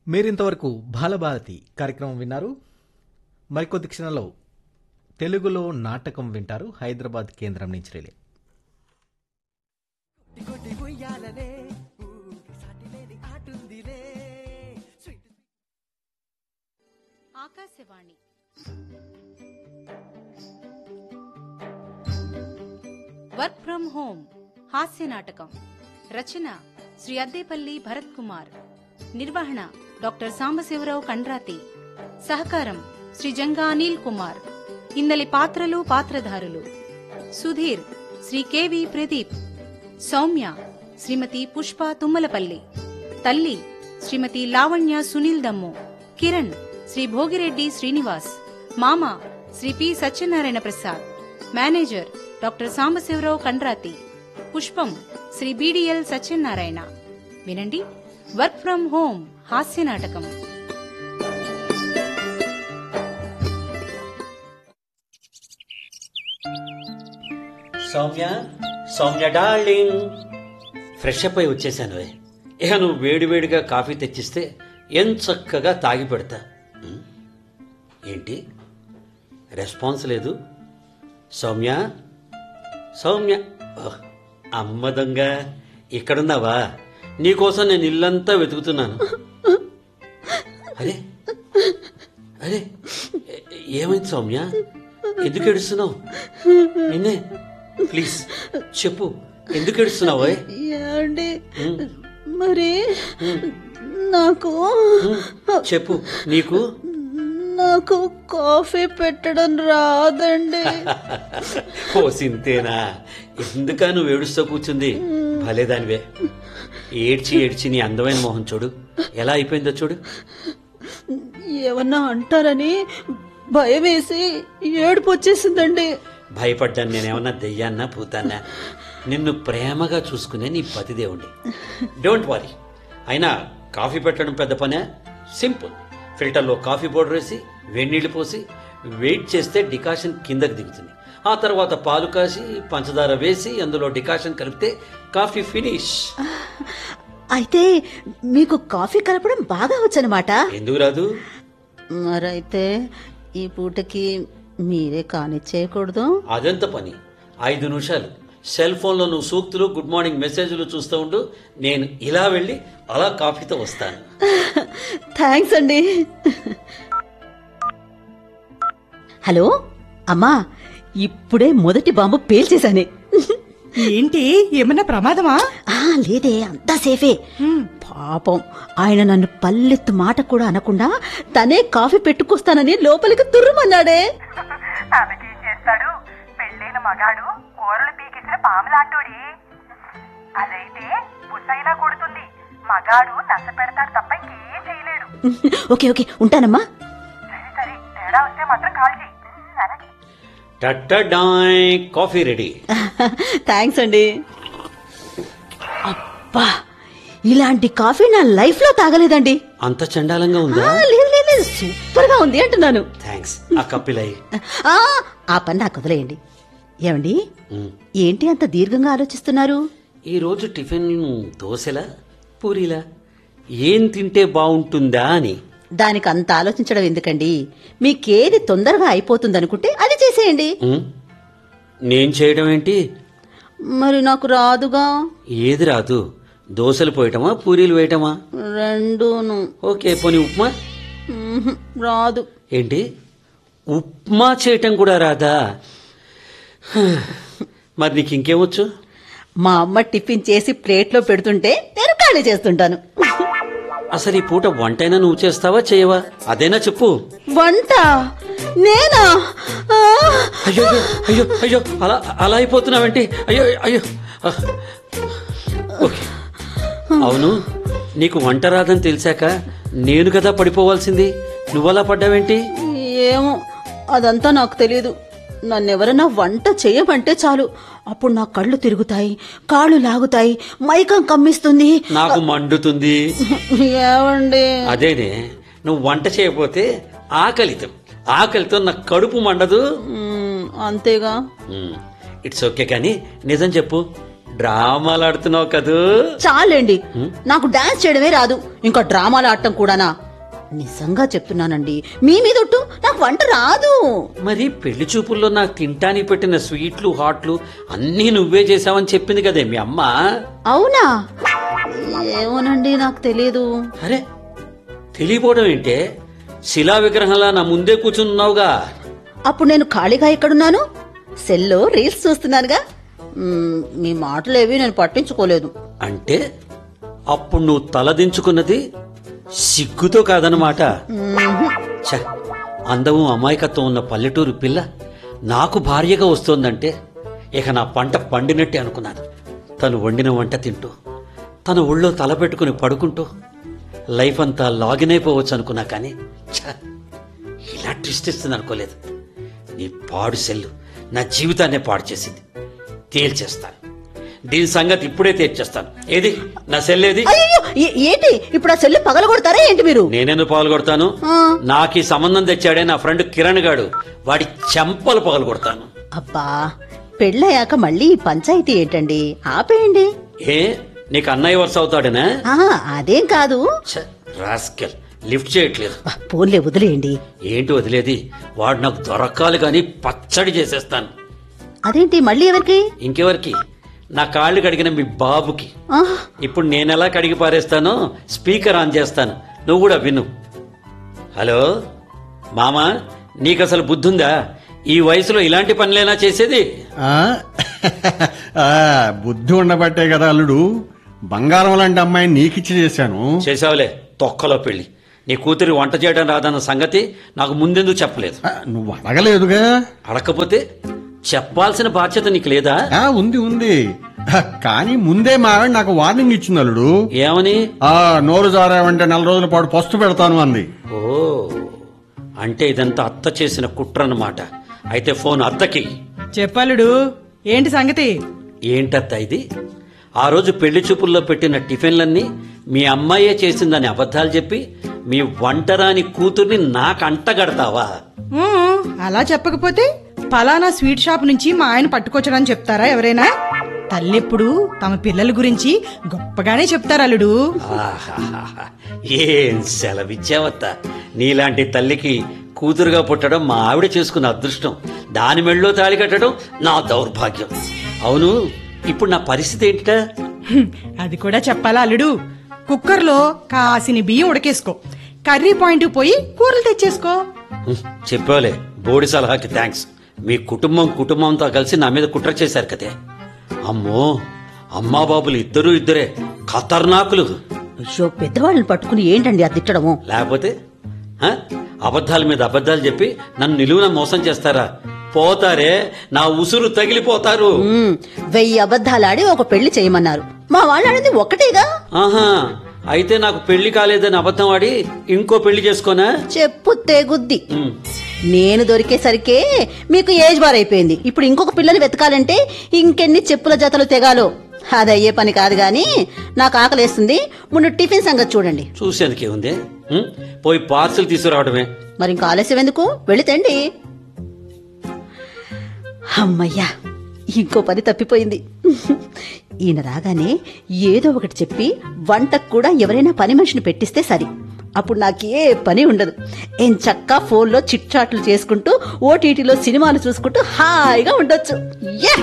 మీరింతవరకు బాలభారతి కార్యక్రమం విన్నారు మరికొద్ది క్షణంలో తెలుగులో నాటకం వింటారు హైదరాబాద్ కేంద్రం నుంచి రిలే కొట్టి ఉయ్యాలనే ఊగి సాటిలేని ఆటుందిలే sweet Akashvani work from home హాస్య నాటకం రచన శ్రీ అద్దేపల్లి భరత్ కుమార్ నిర్వహణ డాక్టర్ సాంబశివరావు కండ్రాతి సహకారం శ్రీ జంగా అనిల్ కుమార్ ఇందలి పాత్రలు పాత్రధారులు సుధీర్ శ్రీ కెవి ప్రదీప్ సౌమ్య శ్రీమతి పుష్ప తుమ్మలపల్లి తల్లి శ్రీమతి లావణ్య సునీల్ దమ్ము కిరణ్ శ్రీ భోగిరెడ్డి శ్రీనివాస్ మామ Sri P Satyanarayana Prasad manager doctor Sambasivarao Kandrathi Pushpam Sri BDL Satyanarayana వినండి వర్క్ ఫ్రం హోమ్ హాస్య నాటకం Soumya Soumya darling fresh up అయి వచ్చేసాను ఇక నువ్వు వేడివేడిగా కాఫీ తెచ్చిస్తే ఏం చక్కగా తాగి పెడతా ఉం? ఏంటి రెస్పాన్స్ లేదు సౌమ్య సౌమ్య ఓహ్, అమ్మ దొంగ ఇక్కడున్నావా నీకోసం నేను ఇల్లంతా వెతుకుతున్నాను అరే అరే ఏ- ఏమైంది సౌమ్య ఎందుకు ఏడుస్తున్నావు నిన్నే ప్లీజ్ చెప్పు ఎందుకు ఏడుస్తున్నావు ఓయ్? ఏమండి మరి నాకు చెప్పు నీకు నాకు కాఫీ పెట్టడం రాదండి ఓ సింతేనా ఎందుకా నువ్వు ఏడుస్తూ కూర్చుంది భలేదానివే ఏడ్చి ఏడ్చి నీ అందమైన మొహం చూడు ఎలా అయిపోయిందో చూడు ఏమన్నా అంటారని భయం వేసి ఏడుపు వచ్చేసిందండి భయపడ్డాను నేనేమన్నా దెయ్యాన్నా భూతాన్నా నిన్ను ప్రేమగా చూసుకునే నీ పతిదేవుండి డోంట్ వరీ అయినా కాఫీ పెట్టడం పెద్ద పనే సింపుల్ ఫిల్టర్లో కాఫీ పౌడర్ వేసి వేడినీళ్ళు పోసి వెయిట్ చేస్తే డికాషన్ కిందకి దిగుతుంది ఆ తర్వాత పాలు కాసి పంచదార వేసి అందులో డికాషన్ కలిపితే కాఫీ ఫినిష్ అయితే మీకు కాఫీ కలపడం బాగా వచ్చనమాట ఎందుకు రాదు మరైతే ఈ పూటకి మీరే కానిచ్చేయకూడదు అదెంత పని ఐదు నిమిషాలు సెల్ ఫోన్లో నువ్వు సూక్తులు గుడ్ మార్నింగ్ మెసేజ్లు చూస్తూ ఉండు నేను ఇలా వెళ్ళి అలా కాఫీతో వస్తాను థ్యాంక్స్ అండి హలో అమ్మా ఇప్పుడే మొదటి బాంబు పేల్చేశానే ఏంటి ఏమన్నా ప్రమాదమా ఆ, లేదే అంతా సేఫే పాపం ఆయన నన్ను పల్లెత్తు మాట కూడా అనకుండా తనే కాఫీ పెట్టుకొస్తానని లోపలికి తుర్రుమన్నాడే తనకేం చేస్తాడు పెళ్ళైన మగాడు కూరలు పీకేసిన పాములాంటోడి అదైతే బుసైలా కొడుతుంది మగాడు నచ్చ పెడతాడు తప్ప ఇంకేం చేయలేడు ఓకే ఓకే ఉంటానమ్మా సరే సరే తేడా వస్తే మాత్రం కాల్ చేయి అలాగే టట్టడాయ్ కాఫీ రెడీ థ్యాంక్స్ అండి అబ్బా ఇలాంటి కాఫీ నా లైఫ్ లో తాగలేదండి అంత చండాలంగా ఆ, ఉందా లేదు లేదు లేదు సూపర్ గా ఉంది అంటున్నాను థ్యాంక్స్ ఆ కప్పిలై ఆ, ఆ పని నాకు వదిలేయండి ఏమండి ఏంటి అంత దీర్ఘంగా ఆలోచిస్తున్నారు ఈ రోజు టిఫిన్ దోశలా పూరీలా ఏం తింటే బాగుంటుందా అని దానికి అంత ఆలోచించడం ఎందుకండి మీకేది తొందరగా అయిపోతుందనుకుంటే అది చేసేయండి ఉమ్, నేను చేయడం ఏంటి మరి నాకు రాదుగా ఏది రాదు దోశలు పోయటమా పూరీలు వేయటమా రెండును ఓకే పోనీ ఉప్మా మ్మ్హ్, రాదు ఏంటి ఉప్మా చేయటం కూడా రాదా హ, మరి నీకు ఇంకేమొచ్చు మా అమ్మ టిఫిన్ చేసి ప్లేట్లో పెడుతుంటే నేను ఖాళీ చేస్తుంటాను అసలు ఈ పూట వంటైనా నువ్వు చేస్తావా చేయవా అదేనా చెప్పు వంట నేనా ఆ, అయ్యో అయ్యో, అయ్యో అయ్యో అలా అలా అయిపోతున్నావేంటి అయ్యో అయ్యో ఆ. ఓకే అవును నీకు వంట రాదని తెలిసాక నేను కదా పడిపోవాల్సింది నువ్వలా పడ్డావేంటి ఏమో అదంతా నాకు తెలియదు నన్నెవరన్నా వంట చేయమంటే చాలు అప్పుడు నా కళ్ళు తిరుగుతాయి కాళ్ళు లాగుతాయి మైకం కమ్మిస్తుంది నాకు మండుతుంది ఏమండి అదేనే నువ్వు వంట చేయకపోతే ఆకలితో ఆకలితో నా కడుపు మండదు మ్మ్, అంతేగా ఇట్స్ ఓకే కానీ నిజం చెప్పు డ్రామాలు ఆడుతున్నావు కదూ చాలండి నాకు డాన్స్ చేయడమే రాదు ఇంకా డ్రామాలు ఆడటం కూడానా నిజంగా చెప్తున్నానండి మీ మీద ఒట్టు నాకు వంట రాదు మరి పెళ్లి చూపుల్లో నాకు తింటానికి పెట్టిన స్వీట్లు హాట్లు అన్నీ నువ్వే చేసావని చెప్పింది కదే మీ అమ్మ అవునా ఏమోనండి నాకు తెలియదు అరే తెలియపోవడం ఏంటే శిలా విగ్రహంలా నా ముందే కూర్చున్నావుగా అప్పుడు నేను ఖాళీగా ఎక్కడున్నాను సెల్లో రీల్స్ చూస్తున్నానుగా మ్మ్, మీ మాటలేవి నేను పట్టించుకోలేదు అంటే అప్పుడు నువ్వు తలదించుకున్నది సిగ్గుతో కాదనమాట ఛ, అందము అమాయకత్వం ఉన్న పల్లెటూరు పిల్ల నాకు భార్యగా వస్తోందంటే ఇక నా పంట పండినట్టే అనుకున్నాను తను వండిన వంట తింటూ తన ఒళ్ళో తల పెట్టుకుని పడుకుంటూ లైఫ్ అంతా లాగిన్ అయిపోవచ్చు అనుకున్నా కానీ ఛ, ఇలా ట్విస్ట్ ఇస్తుంది అనుకోలేదు నీ పాడు సెల్లు నా జీవితాన్నే పాడు చేసింది తేల్చేస్తాను దీని సంగతి ఇప్పుడే తేల్చేస్తాను ఏది నా సెల్ ఏది అయ్యో ఏంటి ఇప్పుడు ఆ సెల్లు పగలగొడతారా ఏంటి మీరు నేనెందుకు పాల్గొడతాను ఆ. నాకు ఈ సంబంధం తెచ్చాడే నా ఫ్రెండ్ కిరణ్ గాడు వాడి చెంపలు పగలగొడతాను అబ్బా పెళ్ళయ్యాక మళ్ళీ ఈ పంచాయతీ ఏంటండి ఆపేయండి ఏ నీకు అన్నయ్య వరుస అవుతాడేనా ఆ, అదేం కాదు ఛ, రాస్కెల్ లిఫ్ట్ చేయట్లేదు బా, పోన్లే వదిలేయండి ఏంటి వదిలేది వాడు నాకు దొరకాలి కానీ పచ్చడి చేసేస్తాను అదేంటి మళ్ళీ ఎవరికి ఇంకెవరికి నా కాళ్ళు కడిగిన మీ బాబుకి ఆ, ఇప్పుడు నేనెలా కడిగి పారేస్తానో స్పీకర్ ఆన్ చేస్తాను నువ్వు కూడా విను హలో మామా నీకు అసలు బుద్ధుందా ఈ వయసులో ఇలాంటి పనులేనా చేసేది ఆ? ఆ, బుద్ధి ఉండబట్టే కదా అల్లుడు బంగారం లాంటి అమ్మాయిని నీకిచ్చి చేశాను చేసావులే తొక్కలో పెళ్లి నీ కూతురి వంట చేయడం రాదన్న సంగతి నాకు ముందెందుకు చెప్పలేదు ఆ, నువ్వు అడగలేదుగా అడగకపోతే చెప్పాల్సిన బాధ్యత నీకు లేదా ఆ, ఉంది ఉంది ఆ, కానీ ముందే మా ఆవిడ నాకు వార్నింగ్ ఇచ్చింది అల్లుడు ఏమని ఆ నోరు జారావంటే నెల రోజుల పాటు పస్తు పెడతాను అంది ఓ అంటే ఇదంతా అత్త చేసిన కుట్ర అన్నమాట అయితే ఫోన్ అత్తకి చెప్పాలుడు ఏంటి సంగతి ఏంటత్త ఇది ఆ రోజు పెళ్లి చూపుల్లో పెట్టిన టిఫిన్లన్నీ మీ అమ్మాయే చేసిందని అబద్ధాలు చెప్పి మీ వంటరాని కూతుర్ని నాకు అంటగడతావా ఊ, అలా చెప్పకపోతే పలానా స్వీట్ షాప్ నుంచి మా ఆయన పట్టుకొచ్చడని చెప్తారా ఎవరైనా తల్లెప్పుడు తమ పిల్లల గురించి గొప్పగానే చెప్తారు అల్లుడు ఆహాహాహా. ఏం సెలవిచ్చావత్త నీలాంటి తల్లికి కూతురుగా పుట్టడం మా ఆవిడ చేసుకున్న అదృష్టం దాని మెళ్ళో తాళి కట్టడం నా దౌర్భాగ్యం అవును ఇప్పుడు నా పరిస్థితి ఏంటిటా హ్మ్, అది కూడా చెప్పాలా అల్లుడు కుక్కర్లో కాసిని బియ్యం ఉడకేసుకో కర్రీ పాయింట్ పోయి కూరలు తెచ్చేసుకో హ్మ్, చెప్పావులే బోడి సలహాకి థ్యాంక్స్ మీ కుటుంబం కుటుంబంతో కలిసి నా మీద కుట్ర చేశారు కదే అమ్మో అమ్మా బాబులు ఇద్దరు ఇద్దరే ఖతర్నాకులు అయ్యో పెద్దవాళ్ళని పట్టుకుని ఏంటండి అది తిట్టడము లేకపోతే ఆ? అబద్ధాల మీద అబద్ధాలు చెప్పి నన్ను నిలువున మోసం చేస్తారా పోతారే నా ఉసురు తగిలిపోతారు మ్మ్, వెయ్యి అబద్ధాలాడి ఒక పెళ్లి చేయమన్నారు మా వాళ్ళు ఆడింది ఒక్కటేగా ఆహా అయితే నాకు పెళ్లి కాలేదని అబద్ధం ఆడి ఇంకో పెళ్లి చేసుకోనా చెప్పు తెగుద్ది ఉమ్, నేను దొరికేసరికే మీకు ఏజ్ బార్ అయిపోయింది ఇప్పుడు ఇంకొక పిల్లని వెతకాలంటే ఇంకెన్ని చెప్పుల జతలు తెగాలో అది అయ్యే పని కాదు గాని నాకు ఆకలేస్తుంది ముందు టిఫిన్ సంగతి చూడండి చూసేందుకే ఉంది ఉమ్, పోయి పార్సల్ తీసుకురావడమే మరి ఇంకా ఆలస్యం ఎందుకు వెళితండి అమ్మయ్యా ఇంకో పని తప్పిపోయింది ఈయన రాగానే ఏదో ఒకటి చెప్పి వంటకు కూడా ఎవరైనా పని మనిషిని పెట్టిస్తే సరి అప్పుడు నాకే పని ఉండదు ఏం చక్కా ఫోన్లో చిట్చాట్లు చేసుకుంటూ ఓటీటీలో సినిమాలు చూసుకుంటూ హాయిగా ఉండొచ్చు యా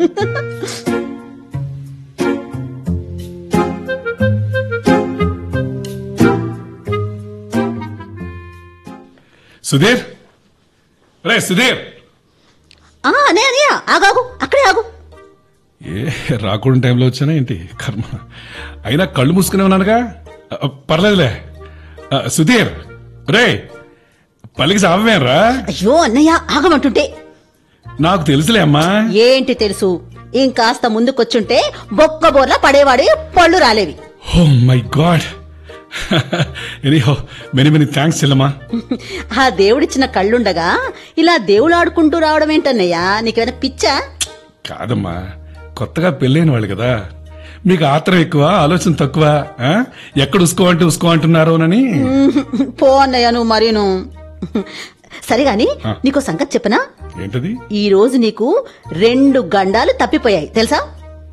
సుధీర్ రే సుధీర్ ఆ, అనే అనయ్య ఆగాగు అక్కడే ఆగు ఏ రాకూడని టైంలో వచ్చానా ఏంటి కర్మ అయినా కళ్ళు మూసుకునే ఉన్నానుగా అ, పర్లేదులే అ, సుధీర్ రే పల్లికి సావేరా అయ్యో అన్నయ్య ఆగమంటుంటే నాకు తెలుసులే అమ్మా ఏంటి తెలుసు ఇంకాస్త ముందుకొచ్చుంటే బొక్క బోర్లా పడేవాడే పళ్ళు రాలేవి oh my god anyhow many many thanks చెల్లమ్మా ఆ దేవుడిచ్చిన కళ్ళుండగా ఇలా దేవుడు ఆడుకుంటూ రావడం ఏంటన్నయ్యా నీకేమైనా పిచ్చా కాదమ్మా కొత్తగా పెళ్ళైన వాళ్ళు కదా మీకు ఆత్రం ఎక్కువ ఆలోచన తక్కువ ఆ? ఎక్కడ ఉసుకో అంటే ఉసుకో అంటున్నారోనని పో అన్నయ్య నువ్వు మరీను సరే గాని ఆ. నీకో సంగతి చెప్పనా ఏంటది ఈ రోజు నీకు రెండు గండాలు తప్పిపోయాయి తెలుసా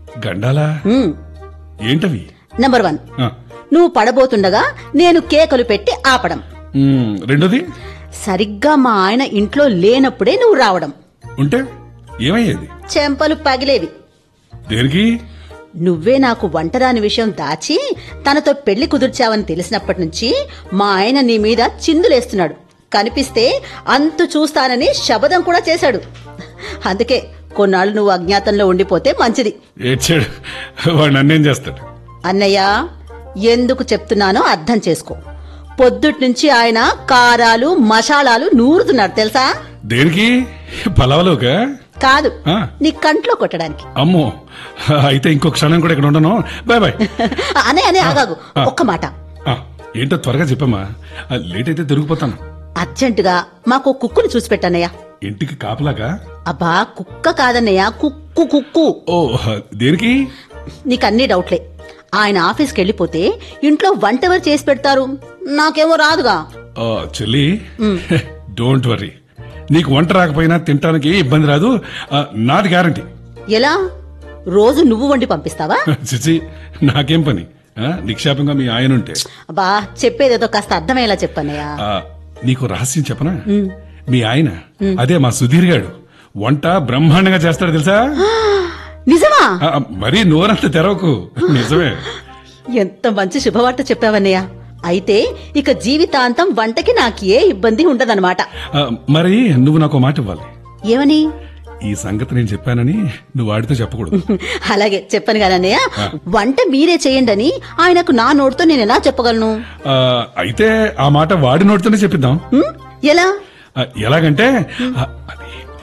గండాలా ఉమ్, ఏంటవి నంబర్ వన్ ఆ, నువ్వు పడబోతుండగా నేను కేకలు పెట్టి ఆపడం మ్, రెండోది సరిగ్గా మా ఆయన ఇంట్లో లేనప్పుడే నువ్వు రావడం ఉంటే ఏమయ్యేది చెంపలు పగిలేవి దేనికి నువ్వే నాకు వంటరాని విషయం దాచి తనతో పెళ్లి కుదుర్చావని తెలిసినప్పటి నుంచి మా ఆయన నీ మీద చిందులేస్తున్నాడు కనిపిస్తే అంతు చూస్తానని శబదం కూడా చేశాడు అందుకే కొన్నాళ్ళు నువ్వు అజ్ఞాతంలో ఉండిపోతే మంచిది ఏడ్చాడు వాడు నన్నేం చేస్తాడు అన్నయ్య ఎందుకు చెప్తున్నానో అర్థం చేసుకో పొద్దుటి నుంచి ఆయన కారాలు మసాలాలు నూరుతున్నాడు తెలుసా దేనికి పలావలోకా కాదు ఆ. నీ కంట్లో కొట్టడానికి అమ్మో అయితే ఇంకో క్షణం కూడా ఇక్కడ ఉండను బాయ్ బాయ్ అనే అనే ఆగాగు ఆ. ఒక్క మాట ఆ, ఏంటో త్వరగా చెప్పమ్మా ఆ, లేట్ అయితే తిరిగిపోతాను అర్జెంటుగా మాకు కుక్కుని చూసి పెట్టన్నయ్య ఇంటికి కాపలాగా అబ్బా కుక్క కాదన్నయ్య కుక్కు కుక్కు ఓ దేనికి నీకన్నీ డౌట్లే ఆయన ఆఫీస్కి వెళ్ళిపోతే ఇంట్లో వంట ఎవరు చేసి పెడతారు నాకేమో రాదుగా ఆ, చెల్లి డోంట్ వరీ నీకు వంట రాకపోయినా తినటానికి ఏ ఇబ్బంది రాదు ఆ, నాది గ్యారంటీ ఎలా రోజు నువ్వు వండి పంపిస్తావా చిచి నాకేం పని ఆ, నిక్షేపంగా మీ ఆయన ఉంటే అబ్బా చెప్పేదేదో కాస్త అర్థమయ్యేలా చెప్పన్నయ్య ఆ, నీకు రహస్యం చెప్పనా మీ ఆయన అదే మా సుధీర్ గాడు వంట బ్రహ్మాండంగా చేస్తాడు తెలుసా నిజమా ఆ, మరీ నోరంత తెరవకు నిజమే ఎంత మంచి శుభవార్త చెప్పావన్నయ్య అయితే ఇక జీవితాంతం వంటకి నాకు ఏ ఇబ్బంది ఉండదన్నమాట ఆ, మరి నువ్వు నాకు ఓ మాట ఇవ్వాలి ఏమని ఈ సంగతి నేను చెప్పానని నువ్వు వాడితో చెప్పకూడదు అలాగే చెప్పను కానన్నయ్య వంట మీరే చేయండి అని ఆయనకు నా నోటితో నేను ఎలా చెప్పగలను ఆ, అయితే ఆ మాట వాడి నోటితోనే చెప్పిద్దాం ఉమ్, ఎలా ఆ, ఎలాగంటే ఆ, అది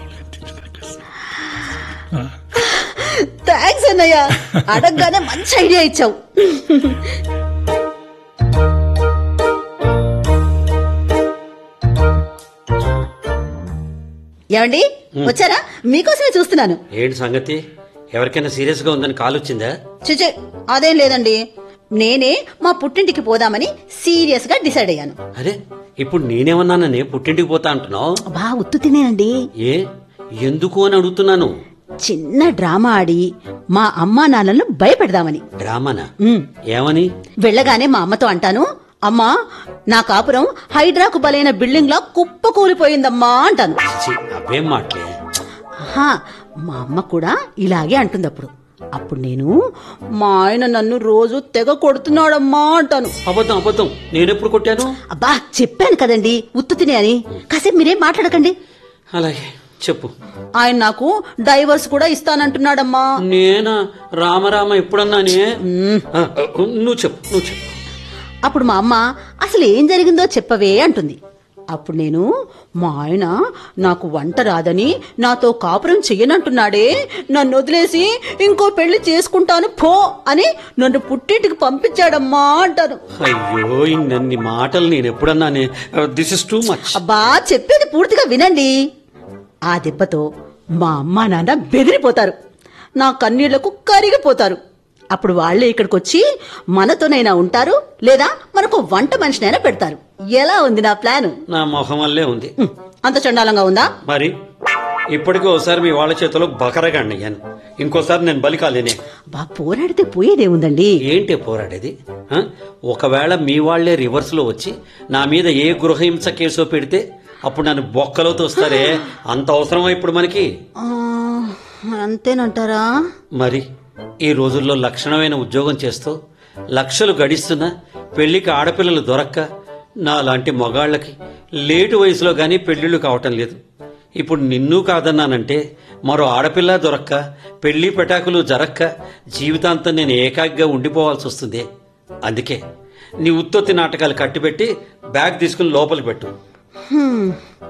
థ్యాంక్స్ అన్నయ్య అడగగానే మంచి ఐడియా ఇచ్చావు ఏమండి వచ్చారా మీకోసమే చూస్తున్నాను ఏంటి సంగతి ఎవరికైనా సీరియస్ గా ఉందని కాల్ వచ్చిందా చిచే అదేం లేదండి నేనే మా పుట్టింటికి పోదామని సీరియస్ గా డిసైడ్ అయ్యాను అరే ఇప్పుడు నేనేమన్నానని పుట్టింటికి పోతా అంటున్నావు బా ఉత్తు తినేనండి ఏ ఎందుకు అని అడుగుతున్నాను చిన్న డ్రామా ఆడి మా అమ్మా నాన్నలను భయపెడదామని డ్రామానా ఉమ్. ఏమని వెళ్ళగానే మా అమ్మతో అంటాను అమ్మా నా కాపురం హైడ్రాకు బలైన బిల్డింగ్ లా కుప్ప కూలిపోయిందమ్మా అంటాను ఛీ, అవేం మాటలే ఆహా, మా అమ్మ కూడా ఇలాగే అంటుంది అప్పుడు అప్పుడు నేను మా ఆయన నన్ను రోజు తెగ కొడుతున్నాడమ్మా అంటాను అబద్ధం అబద్ధం నేనెప్పుడు కొట్టాను అబ్బా చెప్పాను కదండి ఉత్తు తినే అని కాసేపు మీరేం మాట్లాడకండి అలాగే చెప్పు ఆయన నాకు డైవర్స్ కూడా ఇస్తానంటున్నాడమ్మా నేనా రామరామ ఎప్పుడన్నానే ఆ, నువ్వు చెప్పు నువ్వు చెప్పు అప్పుడు మా అమ్మ అసలు ఏం జరిగిందో చెప్పవే అంటుంది అప్పుడు నేను మా ఆయన నాకు వంట రాదని నాతో కాపురం చెయ్యనంటున్నాడే నన్ను వదిలేసి ఇంకో పెళ్లి చేసుకుంటాను పో అని నన్ను పుట్టింటికి పంపించాడమ్మా అంటాను అయ్యో ఇన్నన్ని మాటలు నేను ఎప్పుడన్నానే దిస్ ఇస్ టూ మచ్ అబ్బా చెప్పేది పూర్తిగా వినండి ఆ దెబ్బతో మా అమ్మా నాన్న బెదిరిపోతారు నా కన్నీళ్లకు కరిగిపోతారు అప్పుడు వాళ్ళే ఇక్కడికి వచ్చి మనతోనైనా ఉంటారు లేదా మనకు వంట మనిషినైనా పెడతారు ఎలా ఉంది నా ప్లాన్ నా మొహం వల్లే ఉంది అంత చండాలంగా ఉందా మరి ఇప్పటికీ ఒకసారి మీ వాళ్ళ చేతిలో బకరగాండి అయ్యాను ఇంకోసారి నేను బలి కాలేనే బా పోరాడితే పోయేదేముందండి ఏంటి పోరాడేది ఆ? ఒకవేళ మీ వాళ్లే రివర్స్ లో వచ్చి నా మీద ఏ గృహహింస కేసో పెడితే అప్పుడు నన్ను బొక్కలో తోస్తారే అంత అవసరమా ఇప్పుడు మనకి ఆ, అంతేనంటారా మరి ఈ రోజుల్లో లక్షణమైన ఉద్యోగం చేస్తూ లక్షలు గడిస్తున్నా పెళ్లికి ఆడపిల్లలు దొరక్క నా లాంటి మగాళ్ళకి లేటు వయసులో గానీ పెళ్లిళ్ళు కావటం లేదు ఇప్పుడు నిన్ను కాదన్నానంటే మరో ఆడపిల్ల దొరక్క పెళ్లి పెటాకులు జరక్క జీవితాంతం నేను ఏకాగ్గా ఉండిపోవాల్సి వస్తుంది అందుకే నీ ఉత్తొత్తి నాటకాలు కట్టిపెట్టి బ్యాగ్ తీసుకుని లోపలికి పెట్టు హ్మ్.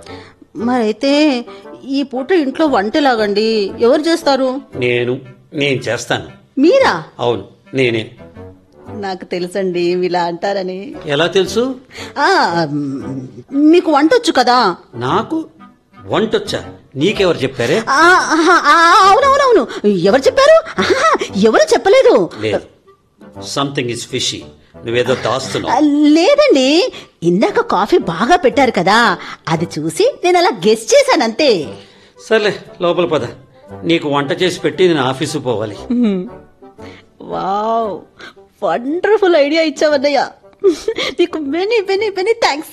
మరైతే ఈ పూట ఇంట్లో వంటలాగండి ఎవరు చేస్తారు నేను నేను చేస్తాను మీరా అవును నేనే నాకు తెలుసండి ఇలా అంటారని ఎలా తెలుసు ఆ, మ్, మీకు వంట వచ్చు కదా నాకు వంటొచ్చా నీకెవరు చెప్పారే ఆ, ఆహా, ఆ, అవునవునవును ఎవరు చెప్పారు ఆహా, ఎవరు చెప్పలేదు లేదు సంథింగ్ ఇస్ ఫిషీ నువ్వేదో ఆ, దాస్తున్నావు లేదండి ఇందాక కాఫీ బాగా పెట్టారు కదా అది చూసి నేను అలా గెస్ చేశానంతే సర్లే లోపల పద నీకు వంట చేసి పెట్టి నేను ఆఫీసు పోవాలి హ్మ్. వావ్ వండర్ఫుల్ ఐడియా ఇచ్చావన్నయ్య నీకు మెనీ మెనీ మెనీ థ్యాంక్స్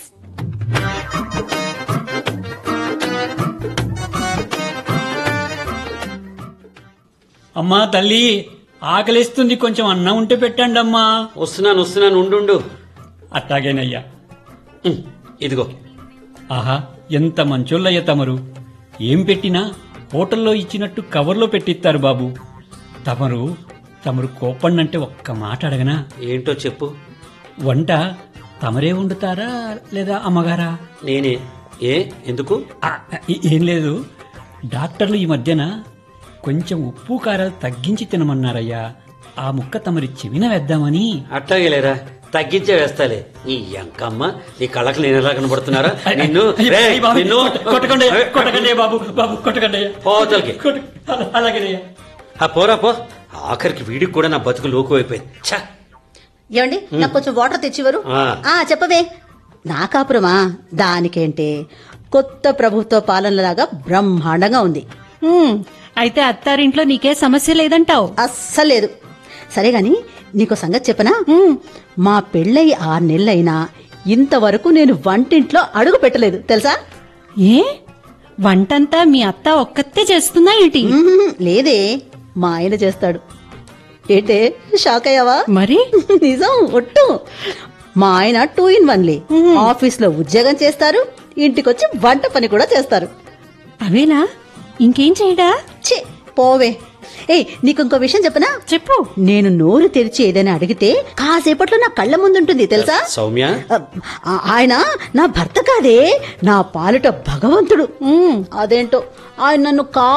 అమ్మా తల్లి ఆకలిస్తుంది కొంచెం అన్నం ఉంటే పెట్టండి అమ్మా వస్తున్నాను వస్తున్నాను ఉండు అట్టాగేనయ్యా ఉమ్, ఇదిగో ఆహా ఎంత మంచోళ్ళయ్య తమరు ఏం పెట్టినా హోటల్లో ఇచ్చినట్టు కవర్లో పెట్టిస్తారు బాబు తమరు తమరు కోపండంటే ఒక్క మాట అడగనా ఏంటో చెప్పు వంట తమరే వండుతారా లేదా అమ్మగారా నేనే ఏ ఎందుకు ఆ, ఏ- ఏం లేదు డాక్టర్లు ఈ మధ్యన కొంచెం ఉప్పు కారాలు తగ్గించి తినమన్నారయ్యా ఆ ముక్క తమరి చెవిన వేద్దామని అట్లాగే లేరా తగ్గించే వేస్తాలే నీ ఎంకమ్మ నీ కళ్ళకి నేను ఎలా కనబడుతున్నారా నిన్ను అయ్య, రేయ్, అయ్య బాబు, నిన్ను కొట్ట- కొట్టకండి కొట్టకండి బాబు బాబు కొట్టకండి పోతలకి కొట్ట- అలా- అలాగేనయ్యా ఆ పోరా పో ఆఖరికి వీడికి కూడా నా బతుకు లోకు అయిపోయింది ఛ ఏమండి నాకు కొంచెం వాటర్ తెచ్చివరు ఆ. ఆ చెప్పవే నా కాపురమా దానికేంటే కొత్త ప్రభుత్వ పాలనలాగా బ్రహ్మాండంగా ఉంది హ్మ్, అయితే అత్తారింట్లో నీకే సమస్య లేదంటావు అస్సలు లేదు సరే గాని నీకు సంగతి చెప్పనా మా పెళ్ళై ఆరు నెలలైనా ఇంతవరకు నేను వంటింట్లో అడుగు పెట్టలేదు తెలుసా ఏ వంటంతా మీ అత్త ఒక్కతే చేస్తుందా ఏంటి మ్మ్, లేదే మా ఆయన చేస్తాడు ఏంటే షాక్ అయ్యావా మరి నిజం ఒట్టు మా ఆయన టూ ఇన్ వన్లీ ఆఫీస్ లో ఉద్యోగం చేస్తారు ఇంటికొచ్చి వంట పని కూడా చేస్తారు అవేనా ఇంకేం చేయడా ఛే పోవే ఏ నీకు ఇంకో విషయం చెప్పనా చెప్పు నేను నోరు తెరిచి ఏదైనా అడిగితే కాసేపట్లో నా కళ్ళ ముందుంటుంది తెలుసా సౌమ్య ఆ- ఆయన నా భర్త కాదే నా పాలిట భగవంతుడు అదేంటో ఆయన నన్ను కా